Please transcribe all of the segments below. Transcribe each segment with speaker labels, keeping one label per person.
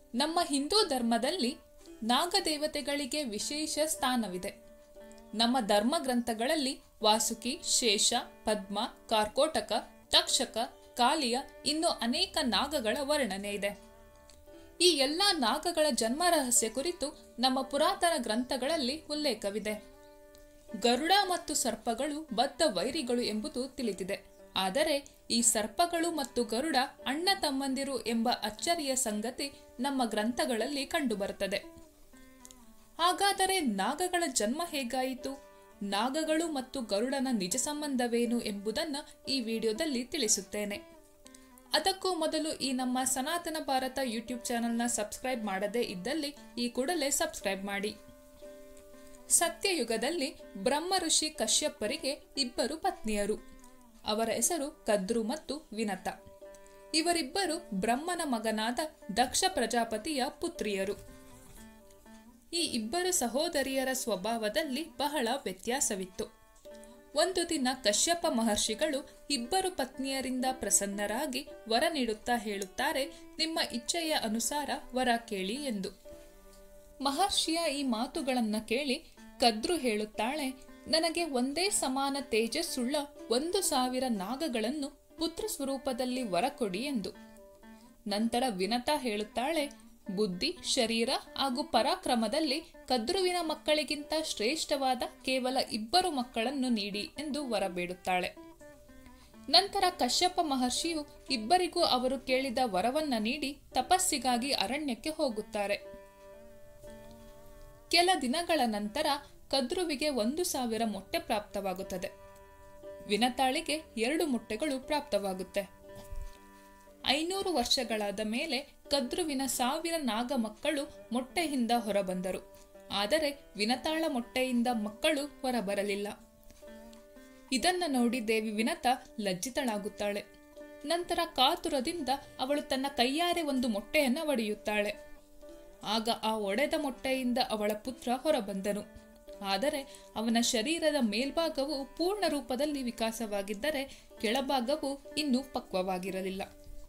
Speaker 1: ನಮ್ಮ ಹಿಂದೂ ಧರ್ಮದಲ್ಲಿ ನಾಗದೇವತೆಗಳಿಗೆ ವಿಶೇಷ ಸ್ಥಾನವಿದೆ ನಮ್ಮ ಧರ್ಮ ಗ್ರಂಥಗಳಲ್ಲಿ ವಾಸುಕಿ ಶೇಷ ಪದ್ಮ ಕಾರ್ಕೋಟಕ ತಕ್ಷಕ ಕಾಲಿಯ ಇನ್ನು ಅನೇಕ ನಾಗಗಳ ವರ್ಣನೆ ಇದೆ ಈ ಎಲ್ಲ ನಾಗಗಳ ಜನ್ಮ ರಹಸ್ಯ ಕುರಿತು ನಮ್ಮ ಪುರಾತನ ಗ್ರಂಥಗಳಲ್ಲಿ ಉಲ್ಲೇಖವಿದೆ ಗರುಡ ಮತ್ತು ಸರ್ಪಗಳು ಬದ್ಧ ವೈರಿಗಳು ಎಂಬುದು ತಿಳಿದಿದೆ ಆದರೆ ಈ ಸರ್ಪಗಳು ಮತ್ತು ಗರುಡ ಅಣ್ಣ ತಮ್ಮಂದಿರು ಎಂಬ ಅಚ್ಚರಿಯ ಸಂಗತಿ ನಮ್ಮ ಗ್ರಂಥಗಳಲ್ಲಿ ಕಂಡುಬರುತ್ತದೆ ಹಾಗಾದರೆ ನಾಗಗಳ ಜನ್ಮ ಹೇಗಾಯಿತು ನಾಗಗಳು ಮತ್ತು ಗರುಡನ ನಿಜ ಸಂಬಂಧವೇನು ಎಂಬುದನ್ನು ಈ ವಿಡಿಯೋದಲ್ಲಿ ತಿಳಿಸುತ್ತೇನೆ ಅದಕ್ಕೂ ಮೊದಲು ಈ ನಮ್ಮ ಸನಾತನ ಭಾರತ ಯೂಟ್ಯೂಬ್ ಚಾನೆಲ್ನ ಸಬ್ಸ್ಕ್ರೈಬ್ ಮಾಡದೇ ಇದ್ದಲ್ಲಿ ಈ ಕೂಡಲೇ ಸಬ್ಸ್ಕ್ರೈಬ್ ಮಾಡಿ ಸತ್ಯಯುಗದಲ್ಲಿ ಬ್ರಹ್ಮ ಋಷಿ ಕಶ್ಯಪರಿಗೆ ಇಬ್ಬರು ಪತ್ನಿಯರು ಅವರ ಹೆಸರು ಕದ್ರು ಮತ್ತು ವಿನತ ಇವರಿಬ್ಬರು ಬ್ರಹ್ಮನ ಮಗನಾದ ದಕ್ಷ ಪ್ರಜಾಪತಿಯ ಪುತ್ರಿಯರು ಈ ಇಬ್ಬರು ಸಹೋದರಿಯರ ಸ್ವಭಾವದಲ್ಲಿ ಬಹಳ ವ್ಯತ್ಯಾಸವಿತ್ತು ಒಂದು ದಿನ ಕಶ್ಯಪ ಮಹರ್ಷಿಗಳು ಇಬ್ಬರು ಪತ್ನಿಯರಿಂದ ಪ್ರಸನ್ನರಾಗಿ ವರ ನೀಡುತ್ತಾ ಹೇಳುತ್ತಾರೆ ನಿಮ್ಮ ಇಚ್ಛೆಯ ಅನುಸಾರ ವರ ಕೇಳಿ ಎಂದು ಮಹರ್ಷಿಯ ಈ ಮಾತುಗಳನ್ನ ಕೇಳಿ ಕದ್ರು ಹೇಳುತ್ತಾಳೆ ನನಗೆ ಒಂದೇ ಸಮಾನ ತೇಜಸ್ಸುಳ್ಳ ಒಂದು ಸಾವಿರ ನಾಗಗಳನ್ನು ಪುತ್ರ ಸ್ವರೂಪದಲ್ಲಿ ವರ ಕೊಡಿ ಎಂದು ನಂತರ ವಿನತಾ ಹೇಳುತ್ತಾಳೆ ಬುದ್ಧಿ ಶರೀರ ಹಾಗೂ ಪರಾಕ್ರಮದಲ್ಲಿ ಕದ್ರುವಿನ ಮಕ್ಕಳಿಗಿಂತ ಶ್ರೇಷ್ಠವಾದ ಕೇವಲ ಇಬ್ಬರು ಮಕ್ಕಳನ್ನು ನೀಡಿ ಎಂದು ವರ ಬೇಡುತ್ತಾಳೆ ನಂತರ ಕಶ್ಯಪ ಮಹರ್ಷಿಯು ಇಬ್ಬರಿಗೂ ಅವರು ಕೇಳಿದ ವರವನ್ನ ನೀಡಿ ತಪಸ್ಸಿಗಾಗಿ ಅರಣ್ಯಕ್ಕೆ ಹೋಗುತ್ತಾರೆ ಕೆಲ ದಿನಗಳ ನಂತರ ಕದ್ರುವಿಗೆ ಒಂದು ಸಾವಿರ ಮೊಟ್ಟೆ ಪ್ರಾಪ್ತವಾಗುತ್ತದೆ ವಿನತಾಳಿಗೆ ಎರಡು ಮೊಟ್ಟೆಗಳು ಪ್ರಾಪ್ತವಾಗುತ್ತೆ ಐನೂರು ವರ್ಷಗಳಾದ ಮೇಲೆ ಕದ್ರುವಿನ ಸಾವಿರ ನಾಗ ಮಕ್ಕಳು ಮೊಟ್ಟೆಯಿಂದ ಹೊರಬಂದರು ಆದರೆ ವಿನತಾಳ ಮೊಟ್ಟೆಯಿಂದ ಮಕ್ಕಳು ಹೊರಬರಲಿಲ್ಲ ಇದನ್ನ ನೋಡಿ ದೇವಿ ವಿನತ ಲಜ್ಜಿತಳಾಗುತ್ತಾಳೆ ನಂತರ ಕಾತುರದಿಂದ ಅವಳು ತನ್ನ ಕೈಯಾರೆ ಒಂದು ಮೊಟ್ಟೆಯನ್ನು ಒಡೆಯುತ್ತಾಳೆ ಆಗ ಆ ಒಡೆದ ಮೊಟ್ಟೆಯಿಂದ ಅವಳ ಪುತ್ರ ಹೊರಬಂದನು ಆದರೆ ಅವನ ಶರೀರದ ಮೇಲ್ಭಾಗವು ಪೂರ್ಣ ರೂಪದಲ್ಲಿ ವಿಕಾಸವಾಗಿದ್ದರೆ ಕೆಳಭಾಗವು ಇನ್ನೂ ಪಕ್ವವಾಗಿರಲಿಲ್ಲ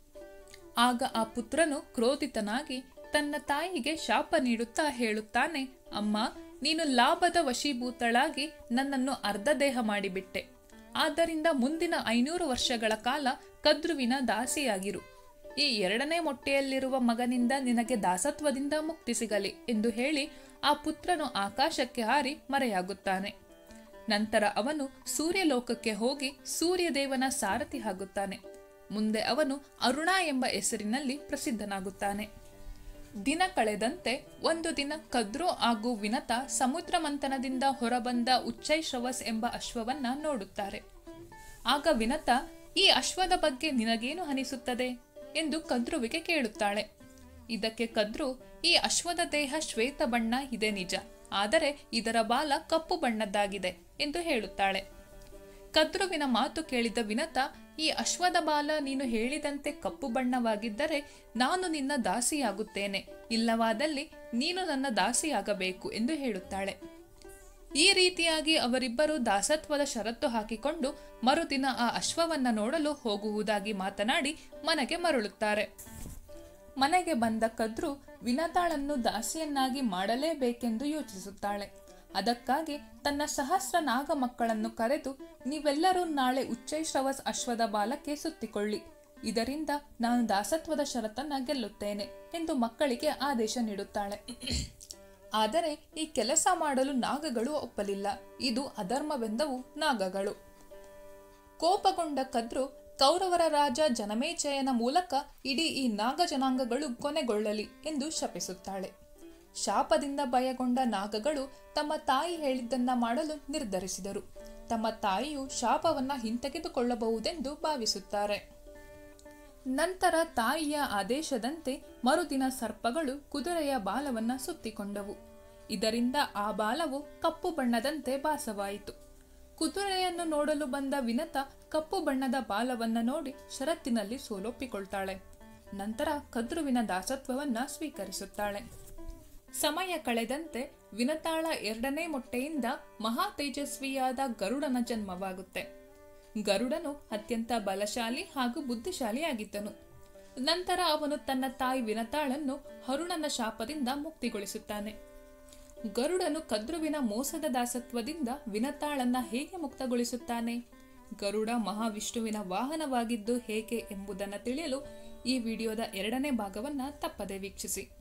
Speaker 1: ಆಗ ಆ ಪುತ್ರನು ಕ್ರೋಧಿತನಾಗಿ ತನ್ನ ತಾಯಿಗೆ ಶಾಪ ನೀಡುತ್ತಾ ಹೇಳುತ್ತಾನೆ ಅಮ್ಮ ನೀನು ಲಾಭದ ವಶೀಭೂತಳಾಗಿ ನನ್ನನ್ನು ಅರ್ಧ ದೇಹ ಮಾಡಿಬಿಟ್ಟೆ ಆದ್ದರಿಂದ ಮುಂದಿನ ಐನೂರು ವರ್ಷಗಳ ಕಾಲ ಕದ್ರುವಿನ ದಾಸಿಯಾಗಿರು ಈ ಎರಡನೇ ಮೊಟ್ಟೆಯಲ್ಲಿರುವ ಮಗನಿಂದ ನಿನಗೆ ದಾಸತ್ವದಿಂದ ಮುಕ್ತಿ ಸಿಗಲಿ ಎಂದು ಹೇಳಿ ಆ ಪುತ್ರನು ಆಕಾಶಕ್ಕೆ ಹಾರಿ ಮರೆಯಾಗುತ್ತಾನೆ ನಂತರ ಅವನು ಸೂರ್ಯಲೋಕಕ್ಕೆ ಹೋಗಿ ಸೂರ್ಯದೇವನ ಸಾರಥಿ ಆಗುತ್ತಾನೆ ಮುಂದೆ ಅವನು ಅರುಣ ಎಂಬ ಹೆಸರಿನಲ್ಲಿ ಪ್ರಸಿದ್ಧನಾಗುತ್ತಾನೆ ದಿನ ಕಳೆದಂತೆ ಒಂದು ದಿನ ಕದ್ರು ಹಾಗೂ ವಿನತ ಸಮುದ್ರ ಮಂಥನದಿಂದ ಹೊರಬಂದ ಉಚ್ಚೈಶ್ರವಸ್ ಎಂಬ ಅಶ್ವವನ್ನ ನೋಡುತ್ತಾರೆ ಆಗ ವಿನತ ಈ ಅಶ್ವದ ಬಗ್ಗೆ ನಿನಗೇನು ಅನಿಸುತ್ತದೆ ಎಂದು ಕದ್ರುವಿಗೆ ಕೇಳುತ್ತಾಳೆ ಇದಕ್ಕೆ ಕದ್ರು ಈ ಅಶ್ವದ ದೇಹ ಶ್ವೇತ ಬಣ್ಣ ಇದೆ ನಿಜ ಆದರೆ ಇದರ ಬಾಲ ಕಪ್ಪು ಬಣ್ಣದ್ದಾಗಿದೆ ಎಂದು ಹೇಳುತ್ತಾಳೆ ಕದ್ರುವಿನ ಮಾತು ಕೇಳಿದ ವಿನತ ಈ ಅಶ್ವದ ಬಾಲ ನೀನು ಹೇಳಿದಂತೆ ಕಪ್ಪು ಬಣ್ಣವಾಗಿದ್ದರೆ ನಾನು ನಿನ್ನ ದಾಸಿಯಾಗುತ್ತೇನೆ ಇಲ್ಲವಾದಲ್ಲಿ ನೀನು ನನ್ನ ದಾಸಿಯಾಗಬೇಕು ಎಂದು ಹೇಳುತ್ತಾಳೆ ಈ ರೀತಿಯಾಗಿ ಅವರಿಬ್ಬರು ದಾಸತ್ವದ ಷರತ್ತು ಹಾಕಿಕೊಂಡು ಮರುದಿನ ಆ ಅಶ್ವವನ್ನ ನೋಡಲು ಹೋಗುವುದಾಗಿ ಮಾತನಾಡಿ ಮನೆಗೆ ಮರಳುತ್ತಾರೆ ಮನೆಗೆ ಬಂದ ಕದ್ರು ವಿನತಾಳನ್ನು ದಾಸಿಯನ್ನಾಗಿ ಮಾಡಲೇಬೇಕೆಂದು ಯೋಚಿಸುತ್ತಾಳೆ ಅದಕ್ಕಾಗಿ ತನ್ನ ಸಹಸ್ರ ನಾಗ ಮಕ್ಕಳನ್ನು ಕರೆದು ನೀವೆಲ್ಲರೂ ನಾಳೆ ಉಚ್ಚೈಶ್ರವಸ್ ಅಶ್ವದ ಬಾಲಕ್ಕೆ ಸುತ್ತಿಕೊಳ್ಳಿ ಇದರಿಂದ ನಾನು ದಾಸತ್ವದ ಷರತ್ತನ್ನ ಗೆಲ್ಲುತ್ತೇನೆ ಎಂದು ಮಕ್ಕಳಿಗೆ ಆದೇಶ ನೀಡುತ್ತಾಳೆ ಆದರೆ ಈ ಕೆಲಸ ಮಾಡಲು ನಾಗಗಳು ಒಪ್ಪಲಿಲ್ಲ ಇದು ಅಧರ್ಮವೆಂದವು ನಾಗಗಳು ಕೋಪಗೊಂಡ ಕದ್ರು ಕೌರವರ ರಾಜ ಜನಮೇಜಯನ ಮೂಲಕ ಇಡೀ ಈ ನಾಗ ಜನಾಂಗಗಳು ಕೊನೆಗೊಳ್ಳಲಿ ಎಂದು ಶಪಿಸುತ್ತಾಳೆ ಶಾಪದಿಂದ ಭಯಗೊಂಡ ನಾಗಗಳು ತಮ್ಮ ತಾಯಿ ಹೇಳಿದ್ದನ್ನ ಮಾಡಲು ನಿರ್ಧರಿಸಿದರು ತಮ್ಮ ತಾಯಿಯು ಶಾಪವನ್ನ ಹಿಂತೆಗೆದುಕೊಳ್ಳಬಹುದೆಂದು ಭಾವಿಸುತ್ತಾರೆ ನಂತರ ತಾಯಿಯ ಆದೇಶದಂತೆ ಮರುದಿನ ಸರ್ಪಗಳು ಕುದುರೆಯ ಬಾಲವನ್ನ ಸುತ್ತಿಕೊಂಡವು ಇದರಿಂದ ಆ ಬಾಲವು ಕಪ್ಪು ಬಣ್ಣದಂತೆ ಭಾಸವಾಯಿತು ಕುದುರೆಯನ್ನು ನೋಡಲು ಬಂದ ವಿನತ ಕಪ್ಪು ಬಣ್ಣದ ಬಾಲವನ್ನ ನೋಡಿ ಷರತ್ತಿನಲ್ಲಿ ಸೋಲೊಪ್ಪಿಕೊಳ್ತಾಳೆ ನಂತರ ಕದ್ರುವಿನ ದಾಸತ್ವವನ್ನ ಸ್ವೀಕರಿಸುತ್ತಾಳೆ ಸಮಯ ಕಳೆದಂತೆ ವಿನತಾಳ ಎರಡನೇ ಮೊಟ್ಟೆಯಿಂದ ಮಹಾ ತೇಜಸ್ವಿಯಾದ ಗರುಡನ ಜನ್ಮವಾಗುತ್ತೆ ಗರುಡನು ಅತ್ಯಂತ ಬಲಶಾಲಿ ಹಾಗೂ ಬುದ್ಧಿಶಾಲಿಯಾಗಿದ್ದನು ನಂತರ ಅವನು ತನ್ನ ತಾಯಿ ವಿನತಾಳನ್ನು ಹರುಣನ ಶಾಪದಿಂದ ಮುಕ್ತಿಗೊಳಿಸುತ್ತಾನೆ ಗರುಡನು ಕದ್ರುವಿನ ಮೋಸದ ದಾಸತ್ವದಿಂದ ವಿನತಾಳನ್ನ ಹೇಗೆ ಮುಕ್ತಗೊಳಿಸುತ್ತಾನೆ ಗರುಡ ಮಹಾವಿಷ್ಣುವಿನ ವಾಹನವಾಗಿದ್ದು ಹೇಗೆ ಎಂಬುದನ್ನು ತಿಳಿಯಲು ಈ ವಿಡಿಯೋದ ಎರಡನೇ ಭಾಗವನ್ನ ತಪ್ಪದೆ ವೀಕ್ಷಿಸಿ